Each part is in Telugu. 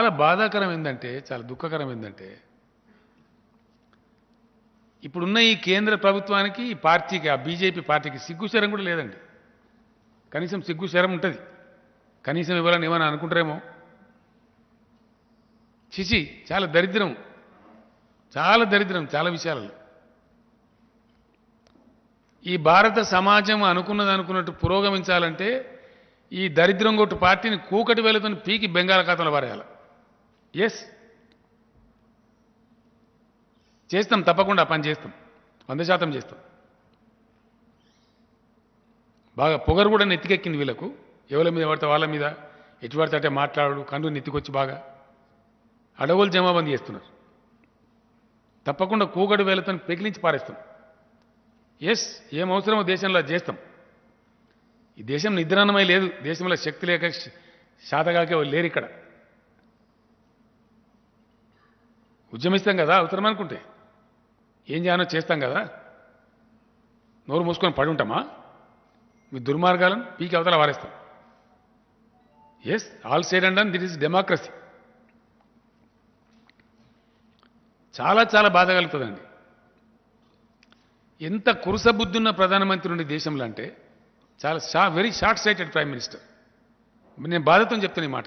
చాలా బాధాకరం ఏంటంటే చాలా దుఃఖకరం ఏంటంటే ఇప్పుడున్న ఈ కేంద్ర ప్రభుత్వానికి ఈ పార్టీకి ఆ బీజేపీ పార్టీకి సిగ్గు శరం కూడా లేదండి కనీసం సిగ్గు శరం ఉంటుంది కనీసం ఇవ్వాలని ఏమైనా అనుకుంటారేమో చిచి చాలా దరిద్రం చాలా దరిద్రం చాలా విషయాలలో ఈ భారత సమాజం అనుకున్నది అనుకున్నట్టు పురోగమించాలంటే ఈ దరిద్రం కొట్టు పార్టీని కూకటి వెళుతున్న పీకి బెంగాల్ ఖాతాలో పారేయాలి ఎస్ చేస్తాం తప్పకుండా ఆ పని చేస్తాం వంద శాతం చేస్తాం బాగా పొగరు కూడా నెత్తికెక్కింది వీళ్ళకు ఎవరి మీద పడితే వాళ్ళ మీద ఎటు పడితే అంటే మాట్లాడు కన్ను నెత్తికొచ్చి బాగా అడవులు జమాబందీ చేస్తున్నారు తప్పకుండా కూగడు వేలతో పెకిలించి పారేస్తాం ఎస్ ఏం అవసరమో దేశంలో అది చేస్తాం ఈ దేశం నిద్రాన్నమై లేదు దేశంలో శక్తి లేక శ- శాతగాకే వాళ్ళు లేరు ఇక్కడ ఉద్యమిస్తాం కదా అవసరం అనుకుంటే ఏం చేయాలో చేస్తాం కదా నోరు మూసుకొని పడి ఉంటామా మీ దుర్మార్గాలను పీకి అవతల వారేస్తాం as all side and that is democracy చాలా చాలా బాధ కలుగుతుందండి ఎంత కురుస బుద్ధున్న ప్రధానమంత్రి ఉండే దేశంలో అంటే చాలా షా very short sighted prime minister నేను బాధతో చెప్తాను ఈ మాట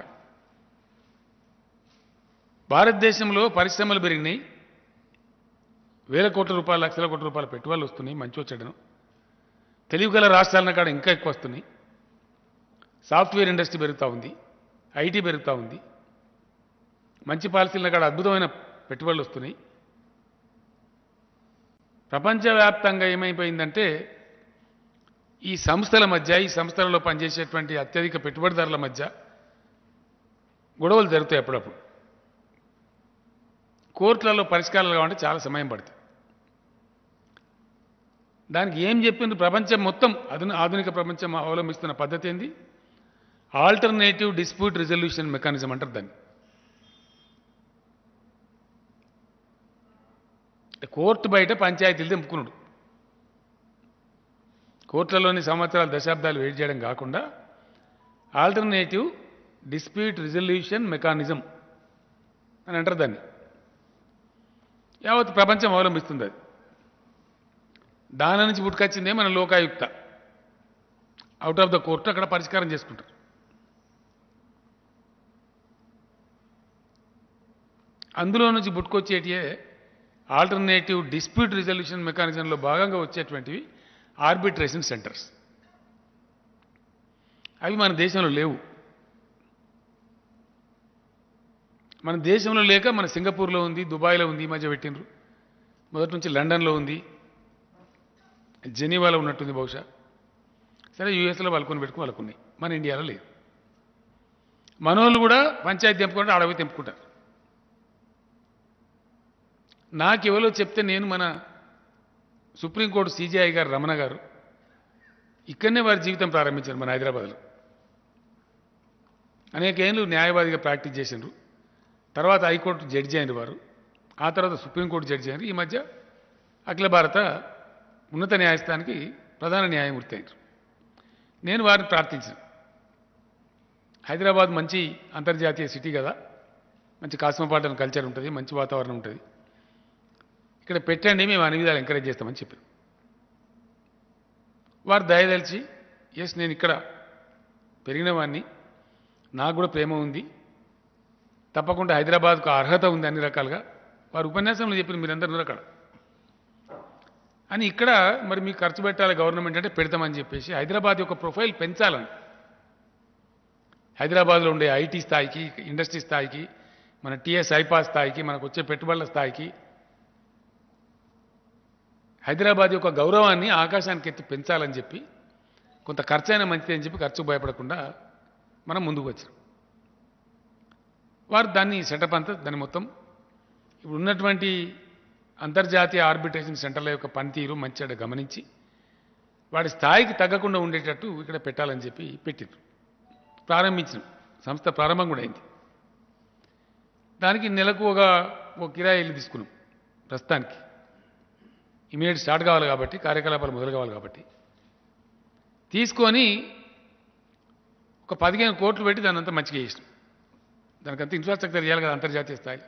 భారతదేశంలో పరిశ్రమలు పెరిగినాయి వేల కోట్ల రూపాయలు లక్షల కోట్ల రూపాయల పెట్టుబడులు వస్తున్నాయి మంచి వచ్చాడను తెలివిగల రాష్ట్రాలన కాడ ఇంకా ఎక్కువ వస్తున్నాయి సాఫ్ట్వేర్ ఇండస్ట్రీ పెరుగుతూ ఉంది ఐటీ పెరుగుతూ ఉంది మంచి పాలసీల కాడ అద్భుతమైన పెట్టుబడులు వస్తున్నాయి ప్రపంచవ్యాప్తంగా ఏమైపోయిందంటే ఈ సంస్థల మధ్య ఈ సంస్థలలో పనిచేసేటువంటి అత్యధిక పెట్టుబడిదారుల మధ్య గొడవలు జరుగుతాయి అప్పుడప్పుడు కోర్టులలో పరిష్కారాలు కావాలంటే చాలా సమయం పడుతుంది దానికి ఏం చెప్పింది ప్రపంచం మొత్తం అధున ఆధునిక ప్రపంచం అవలంబిస్తున్న పద్ధతి ఏంది ఆల్టర్నేటివ్ డిస్ప్యూట్ రిజల్యూషన్ మెకానిజం అంటారు దాన్ని కోర్టు బయట పంచాయతీలు తెంపుకున్నాడు కోర్టులలోని సంవత్సరాలు దశాబ్దాలు వెయిట్ చేయడం కాకుండా ఆల్టర్నేటివ్ డిస్ప్యూట్ రిజల్యూషన్ మెకానిజం అని అంటారు దాన్ని యావత్ ప్రపంచం అవలంబిస్తుంది అది దాని నుంచి పుట్టుకొచ్చిందే మన Lokayukta out of the court అక్కడ పరిష్కారం చేసుకుంటారు అందులో నుంచి పుట్టుకొచ్చేటియే ఆల్టర్నేటివ్ డిస్ప్యూట్ రిజల్యూషన్ మెకానిజంలో భాగంగా వచ్చేటువంటివి ఆర్బిట్రేషన్ సెంటర్స్ అవి మన దేశంలో లేవు మన దేశంలో లేక మన సింగపూర్లో ఉంది దుబాయ్లో ఉంది ఈ మధ్య పెట్టినరు మొదటి నుంచి లండన్లో ఉంది జెనీవాలో ఉన్నట్టుంది బహుశా సరే యూఎస్లో వాళ్ళకొని పెట్టుకుని వాళ్ళకున్నాయి మన ఇండియాలో లేదు మనోళ్ళు కూడా పంచాయతీ తెంపుకుంటే అడవి తెంపుకుంటారు నాకెవరో చెప్తే నేను మన సుప్రీంకోర్టు సీజీఐ గారు రమణ గారు ఇక్కడనే వారి జీవితం ప్రారంభించారు మన హైదరాబాద్లో అనేక ఏళ్ళు న్యాయవాదిగా ప్రాక్టీస్ చేసిండ్రు తర్వాత హైకోర్టు జడ్జి అయిన వారు ఆ తర్వాత సుప్రీంకోర్టు జడ్జి అయినారు ఈ మధ్య అఖిల భారత ఉన్నత న్యాయస్థానానికి ప్రధాన న్యాయమూర్తి అయినారు నేను వారిని ప్రార్థించాను హైదరాబాద్ మంచి అంతర్జాతీయ సిటీ కదా మంచి కాస్మోపాలిటన్ కల్చర్ ఉంటుంది మంచి వాతావరణం ఉంటుంది ఇక్కడ పెట్టండి మేము అన్ని విధాలు ఎంకరేజ్ చేస్తామని చెప్పారు వారు దయదలిచి ఎస్ నేను ఇక్కడ పెరిగిన వాడిని నాకు కూడా ప్రేమ ఉంది తప్పకుండా హైదరాబాద్కు అర్హత ఉంది అన్ని రకాలుగా వారు ఉపన్యాసంలో చెప్పిన మీరందరూ ఉన్నారు అక్కడ అని ఇక్కడ మరి మీకు ఖర్చు పెట్టాలి గవర్నమెంట్ అంటే పెడతామని చెప్పేసి హైదరాబాద్ యొక్క ప్రొఫైల్ పెంచాలని హైదరాబాద్లో ఉండే ఐటీ స్థాయికి ఇండస్ట్రీ స్థాయికి మన టీఎస్ ఐపా స్థాయికి మనకు వచ్చే పెట్టుబడుల స్థాయికి హైదరాబాద్ యొక్క గౌరవాన్ని ఆకాశానికి ఎత్తి పెంచాలని చెప్పి కొంత ఖర్చు అయినా మంచిది అని చెప్పి ఖర్చు భయపడకుండా మనం ముందుకు వచ్చాం వారు దాన్ని సెటప్ అంతా దాన్ని మొత్తం ఇప్పుడు ఉన్నటువంటి అంతర్జాతీయ ఆర్బిట్రేషన్ సెంటర్ల యొక్క పనితీరు మంచిగా గమనించి వాడి స్థాయికి తగ్గకుండా ఉండేటట్టు ఇక్కడ పెట్టాలని చెప్పి పెట్టిండ్రు ప్రారంభించిన సంస్థ ప్రారంభం కూడా అయింది దానికి నెలకు ఒక ఒక కిరాయి ఇల్లు తీసుకున్నాం ప్రస్తుతానికి ఇమీడియట్ స్టార్ట్ కావాలి కాబట్టి కార్యకలాపాలు మొదలు కావాలి కాబట్టి తీసుకొని ఒక పదిహేను కోట్లు పెట్టి దాన్ని అంతా మంచిగా చేసినాం దానికంతా ఇన్ఫ్రాస్ట్రక్చర్ చేయాలి కదా అంతర్జాతీయ స్థాయిలో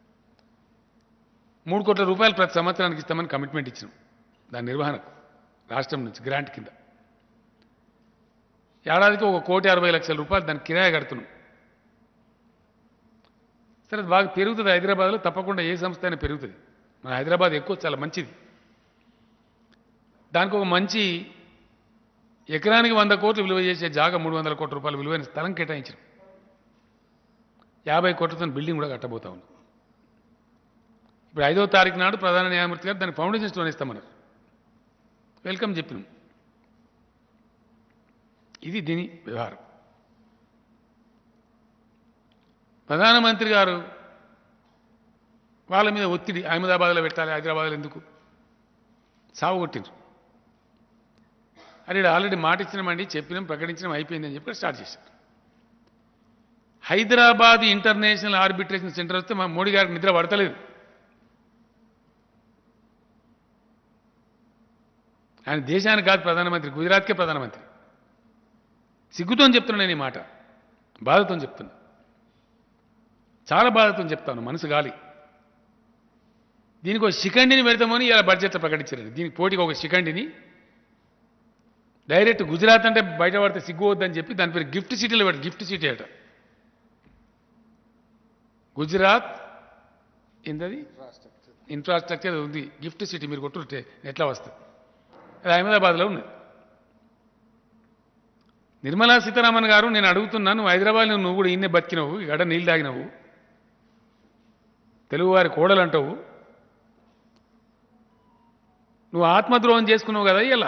మూడు కోట్ల రూపాయలు ప్రతి సంవత్సరానికి ఇస్తామని కమిట్మెంట్ ఇచ్చినాం దాని నిర్వహణకు రాష్ట్రం నుంచి గ్రాంట్ కింద ఏడాదికి ఒక కోటి అరవై లక్షల రూపాయలు దానికి కిరాయి కడుతున్నాం సరే అది బాగా పెరుగుతుంది హైదరాబాద్లో తప్పకుండా ఏ సంస్థ అయినా పెరుగుతుంది మన హైదరాబాద్ ఎక్కువ చాలా మంచిది దానికి ఒక మంచి ఎకరానికి వంద కోట్లు విలువ చేసే జాగా మూడు వందల కోట్ల రూపాయలు విలువైన స్థలం కేటాయించాం యాభై కోట్లతో బిల్డింగ్ కూడా కట్టబోతా ఉన్నాం ఇప్పుడు ఐదో తారీఖు నాడు ప్రధాన న్యాయమూర్తి గారు దాని ఫౌండేషన్ స్టోన్ ఇస్తామన్నారు వెల్కమ్ చెప్పినాం ఇది దీని వ్యవహారం ప్రధానమంత్రి గారు వాళ్ళ మీద ఒత్తిడి అహ్మదాబాద్లో పెట్టాలి హైదరాబాద్లో ఎందుకు సాగు కొట్టిండ్రు అరే ఈడ ఆల్రెడీ మాట ఇచ్చినామండి చెప్పినాం ప్రకటించడం అయిపోయిందని చెప్పి స్టార్ట్ చేశారు హైదరాబాద్ ఇంటర్నేషనల్ ఆర్బిట్రేషన్ సెంటర్ వస్తే మా మోడీ గారికి నిద్ర పడతలేదు ఆయన దేశానికి కాదు ప్రధానమంత్రి గుజరాత్కే ప్రధానమంత్రి సిగ్గుతో చెప్తున్నా నేను ఈ మాట బాధతో చెప్తున్నా చాలా బాధతో చెప్తాను మనసు గాలి దీనికి ఒక శిఖండిని పెడతామని ఇలా బడ్జెట్లో ప్రకటించారు దీనికి పోటీకి ఒక శిఖండిని డైరెక్ట్ గుజరాత్ అంటే బయట పడితే సిగ్గు వద్దని చెప్పి దాని పేరు గిఫ్ట్ సిటీలో పెట్టి గిఫ్ట్ సిటీ అట గుజరాత్ ఏంటది ఇన్ఫ్రాస్ట్రక్చర్ ఉంది గిఫ్ట్ సిటీ మీరు కొట్టుంటే ఎట్లా వస్తుంది అది అహ్మదాబాద్లో ఉన్నది నిర్మలా సీతారామన్ గారు నేను అడుగుతున్నాను నువ్వు హైదరాబాద్లో నువ్వు కూడా ఇన్నే బతికినవు ఈ గడ నీళ్ళు తాగినవు తెలుగువారి కోడలు అంటావు నువ్వు ఆత్మద్రోహం చేసుకున్నావు కదా ఇలా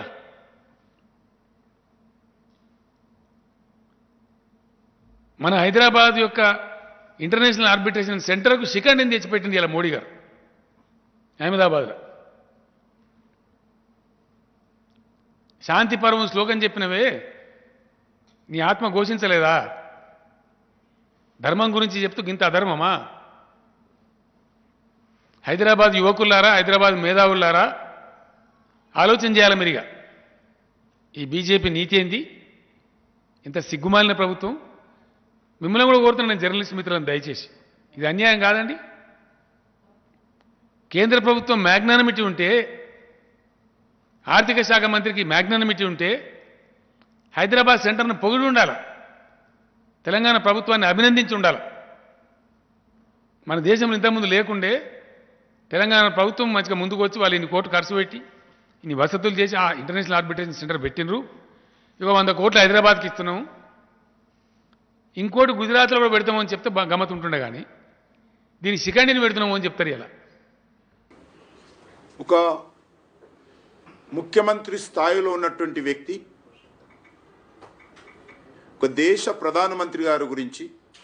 మన హైదరాబాద్ యొక్క ఇంటర్నేషనల్ ఆర్బిట్రేషన్ సెంటర్కు శిఖండిని తెచ్చిపెట్టింది ఇలా మోడీ గారు అహ్మదాబాద్లో శాంతి పర్వం శ్లోకం చెప్పినవే నీ ఆత్మ ఘోషించలేదా ధర్మం గురించి చెప్తూ గింత అధర్మమా హైదరాబాద్ యువకులారా హైదరాబాద్ మేధావులారా ఆలోచన చేయాలి మీరిగా ఈ బీజేపీ నీతి ఏంది ఇంత సిగ్గుమాలిన ప్రభుత్వం మిమ్మల్ని కూడా కోరుతున్నాను నేను జర్నలిస్ట్ మిత్రులను దయచేసి ఇది అన్యాయం కాదండి కేంద్ర ప్రభుత్వం మ్యాగ్నానమిటీ ఉంటే ఆర్థిక శాఖ మంత్రికి మ్యాగ్నానమిటీ ఉంటే హైదరాబాద్ సెంటర్ను పొగిడి ఉండాలి తెలంగాణ ప్రభుత్వాన్ని అభినందించి ఉండాలి మన దేశంలో ఇంతకుముందు లేకుండే తెలంగాణ ప్రభుత్వం మంచిగా ముందుకు వచ్చి వాళ్ళు ఇన్ని కోట్లు ఖర్చు పెట్టి ఇన్ని వసతులు చేసి ఆ ఇంటర్నేషనల్ ఆర్బిట్రేషన్ సెంటర్ పెట్టినరు ఇక వంద కోట్లు హైదరాబాద్కి ఇస్తున్నాము ఇంకోటి గుజరాత్లో కూడా పెడతామని చెప్తే బా- గమ్మత్ ఉంటుండే కానీ దీని శిఖండిని పెడుతున్నాము అని చెప్తారు ఇలా ఒక ముఖ్యమంత్రి స్థాయిలో ఉన్నటువంటి వ్యక్తి ఒక దేశ ప్రధానమంత్రి గారి గురించి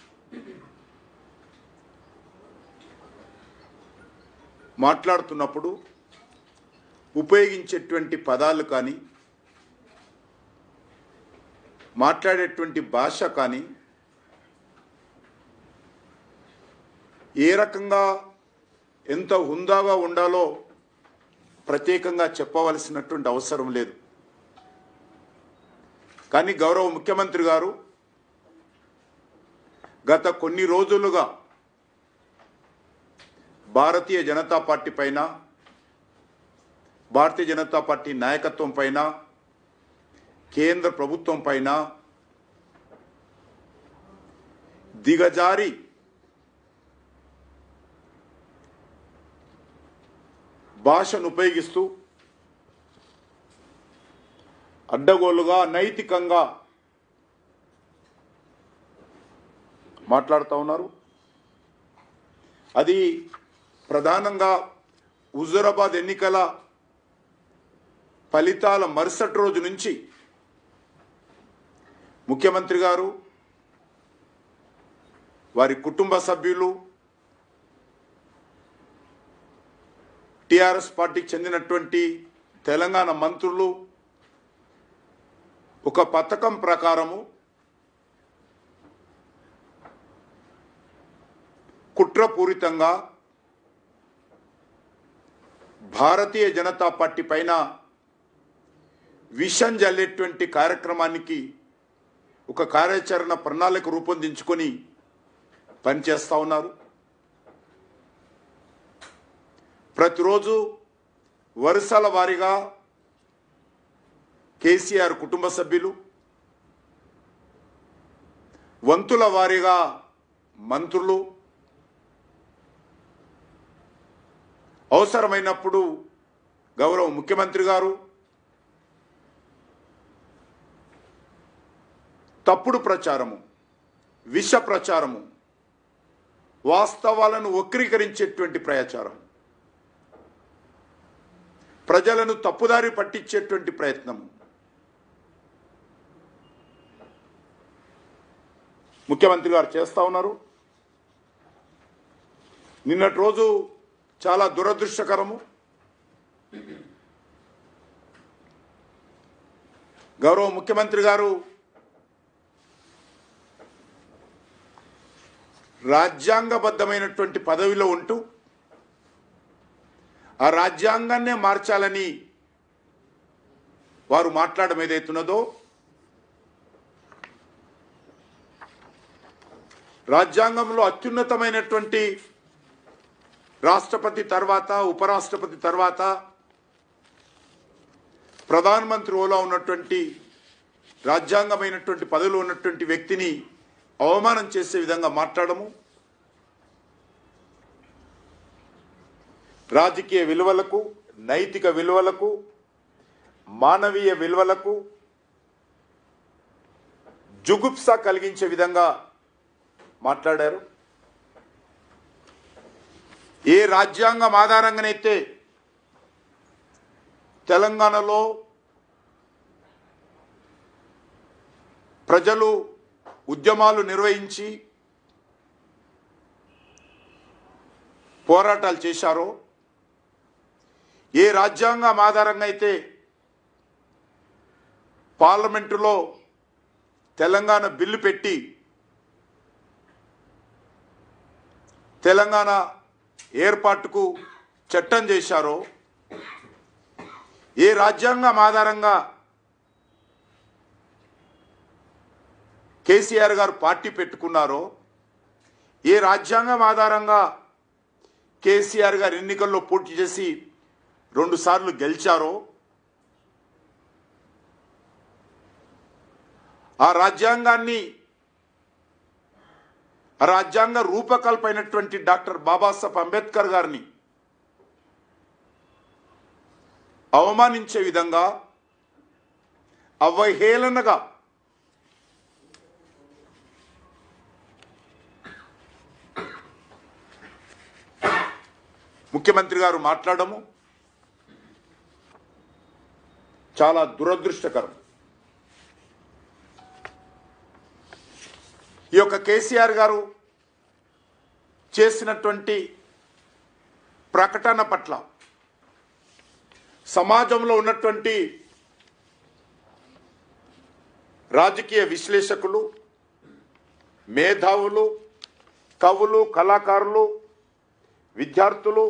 మాట్లాడుతున్నప్పుడు ఉపయోగించేటువంటి పదాలు కానీ మాట్లాడేటువంటి భాష కానీ ఏ రకంగా ఎంత హుందాగా ఉండాలో ప్రత్యేకంగా చెప్పవలసినటువంటి అవసరం లేదు కానీ గౌరవ ముఖ్యమంత్రి గారు గత కొన్ని రోజులుగా భారతీయ జనతా పార్టీ పైన భారతీయ జనతా పార్టీ నాయకత్వం పైన కేంద్ర ప్రభుత్వం పైన దిగజారి భాషను ఉపయోగిస్తూ అడ్డగోలుగా నైతికంగా మాట్లాడుతూ ఉన్నారు అది ప్రధానంగా హుజూరాబాద్ ఎన్నికల ఫలితాల మరుసటి రోజు నుంచి ముఖ్యమంత్రి గారు వారి కుటుంబ సభ్యులు టిఆర్ఎస్ పార్టీకి చెందినటువంటి తెలంగాణ మంత్రులు ఒక పథకం ప్రకారము కుట్రపూరితంగా భారతీయ జనతా పార్టీ పైన విషం జల్లేటువంటి కార్యక్రమానికి ఒక కార్యాచరణ ప్రణాళిక రూపొందించుకొని పనిచేస్తూ ఉన్నారు ప్రతిరోజు వరుసల వారీగా కేసీఆర్ కుటుంబ సభ్యులు వంతుల వారీగా మంత్రులు అవసరమైనప్పుడు గౌరవ ముఖ్యమంత్రి గారు తప్పుడు ప్రచారము విష ప్రచారము వాస్తవాలను వక్రీకరించేటువంటి ప్రచారం ప్రజలను తప్పుదారి పట్టించేటువంటి ప్రయత్నము ముఖ్యమంత్రి గారు చేస్తా ఉన్నారు నిన్నటి రోజు చాలా దురదృష్టకరము గౌరవ ముఖ్యమంత్రి గారు రాజ్యాంగబద్ధమైనటువంటి పదవిలో ఉంటూ ఆ రాజ్యాంగాన్నే మార్చాలని వారు మాట్లాడడం ఏదైతున్నదో రాజ్యాంగంలో అత్యున్నతమైనటువంటి రాష్ట్రపతి తర్వాత ఉపరాష్ట్రపతి తర్వాత ప్రధానమంత్రి హోదా ఉన్నటువంటి రాజ్యాంగమైనటువంటి పదవిలో ఉన్నటువంటి వ్యక్తిని అవమానం చేసే విధంగా మాట్లాడము రాజకీయ విలువలకు నైతిక విలువలకు మానవీయ విలువలకు జుగుప్స కలిగించే విధంగా మాట్లాడారు ఏ రాజ్యాంగం ఆధారంగానైతే తెలంగాణలో ప్రజలు ఉద్యమాలు నిర్వహించి పోరాటాలు చేశారో ఏ రాజ్యాంగం ఆధారంగా అయితే పార్లమెంటులో తెలంగాణ బిల్లు పెట్టి తెలంగాణ ఏర్పాటుకు చట్టం చేశారో ఏ రాజ్యాంగం ఆధారంగా కేసీఆర్ గారు పార్టీ పెట్టుకున్నారో ఏ రాజ్యాంగం ఆధారంగా కేసీఆర్ గారు ఎన్నికల్లో పోటీ చేసి రెండు సార్లు గెలిచారో ఆ రాజ్యాంగాన్ని ఆ రాజ్యాంగ రూపకల్పైనటువంటి డాక్టర్ బాబాసాహెబ్ అంబేద్కర్ గారిని అవమానించే విధంగా అవహేళనగా ముఖ్యమంత్రి గారు మాట్లాడము చాలా దురదృష్టకరం ఈ యొక్క కేసీఆర్ గారు చేసినటువంటి ప్రకటన పట్ల సమాజంలో ఉన్నటువంటి రాజకీయ విశ్లేషకులు మేధావులు కవులు కళాకారులు విద్యార్థులు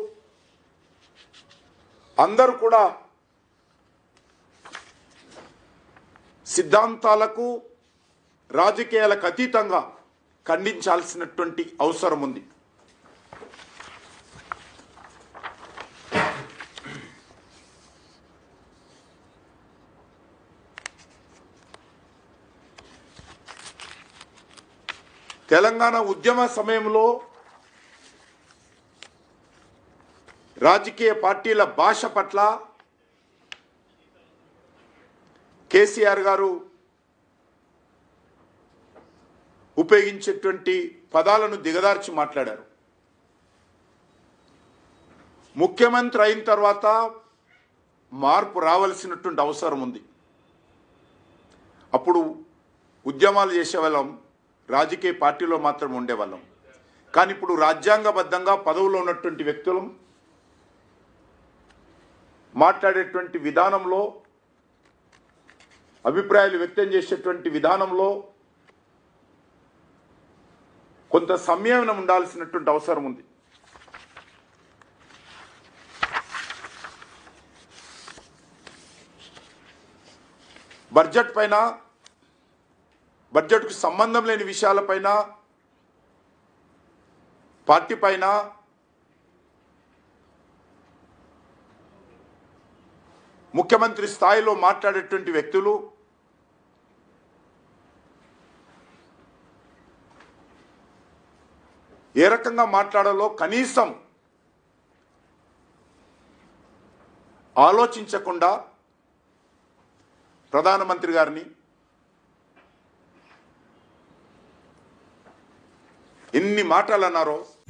అందరూ కూడా సిద్ధాంతాలకు రాజకీయాలకు అతీతంగా ఖండించాల్సినటువంటి అవసరం ఉంది తెలంగాణ ఉద్యమ సమయంలో రాజకీయ పార్టీల భాష పట్ల కేసీఆర్ గారు ఉపయోగించేటువంటి పదాలను దిగదార్చి మాట్లాడారు ముఖ్యమంత్రి అయిన తర్వాత మార్పు రావాల్సినటువంటి అవసరం ఉంది అప్పుడు ఉద్యమాలు చేసేవాళ్ళం రాజకీయ పార్టీలో మాత్రం ఉండేవాళ్ళం కానీ ఇప్పుడు రాజ్యాంగబద్ధంగా పదవులో ఉన్నటువంటి వ్యక్తులం మాట్లాడేటువంటి విధానంలో అభిప్రాయాలు వ్యక్తం చేసేటువంటి విధానంలో కొంత సంయమనం ఉండాల్సినటువంటి అవసరం ఉంది బడ్జెట్ పైన బడ్జెట్కు సంబంధం లేని విషయాలపైన పార్టీ పైన ముఖ్యమంత్రి స్థాయిలో మాట్లాడేటువంటి వ్యక్తులు ఏ రకంగా మాట్లాడాలో కనీసం ఆలోచించకుండా ప్రధానమంత్రి గారిని ఎన్ని మాటలు అన్నారో